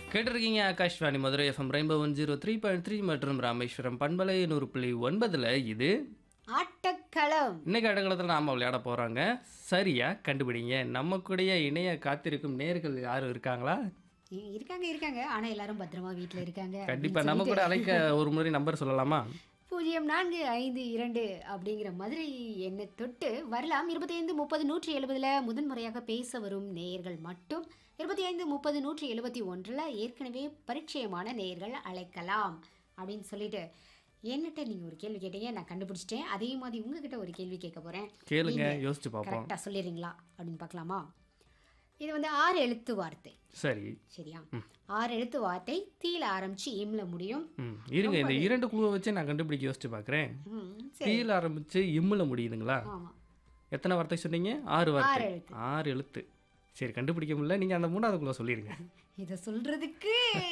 கேட்டிருக்கீங்க Akashvani Madurai FM rainbow one zero three point three மற்றும் ராமேஸ்வரம் பண்பலை நூறு புள்ளி ஒன்பதில் இது ஆட்டக்களம் இன்னைக்கு இடங்களத்தில் நாம் விளையாட போகிறாங்க சரியா கண்டுபிடிங்க நம்ம கூடயே இணைய காத்திருக்கும் நேர்கள் யாரும் இருக்காங்களா இ- இருக்காங்க இருக்காங்க ஆனா எல்லாரும் பத்திரமா வீட்ல இருக்காங்க கண்டிப்பாக நம்ம கூட அழைக்க ஒரு முறை நம்பர் சொல்லலாமா பூஜ்ஜியம் நான்கு ஐந்து இரண்டு அப்படிங்கிற மாதிரி எண்ணை தொட்டு வரலாம் இருபத்தி ஐந்து முப்பது நூற்றி எழுபதுல முதன்முறையாக பேச வரும் நேயர்கள் மட்டும் இருபத்தி ஐந்து முப்பது நூற்றி எழுபத்தி ஒன்றில் ஏற்கனவே பரிச்சயமான நேயர்கள் அழைக்கலாம் அப்படின்னு சொல்லிட்டு என்னட்ட நீங்க ஒரு கேள்வி கேட்டீங்க நான் கண்டுபிடிச்சிட்டேன் அதே மாதிரி உங்ககிட்ட ஒரு கேள்வி கேட்க போறேன் கேளுங்க யோசிச்சு பார்ப்போம் கரெக்டாக சொல்லிடுறீங்களா அப்படின்னு பார்க்கலாமா இது வந்து ஆறு எழுத்து வார்த்தை சரி சரியா ஆறு எழுத்து வார்த்தை தீல ஆரம்பிச்சு எம்ல முடியும் ம் இருங்க இந்த இரண்டு குழுவை வச்சு நான் கண்டுபிடிக்க யோசிச்சு பார்க்குறேன் ம், சரி தீயில் ஆரம்பிச்சு இம்மில் முடியுதுங்களா ஆமா எத்தனை வார்த்தை சொன்னீங்க ஆறு வார்த்தை ஆறு எழுத்து. ஆறு எழுத்து சரி கண்டுபிடிக்க முடியல நீங்கள் அந்த மூணாவது குழுவை சொல்லிடுங்க இதை சொல்றதுக்கு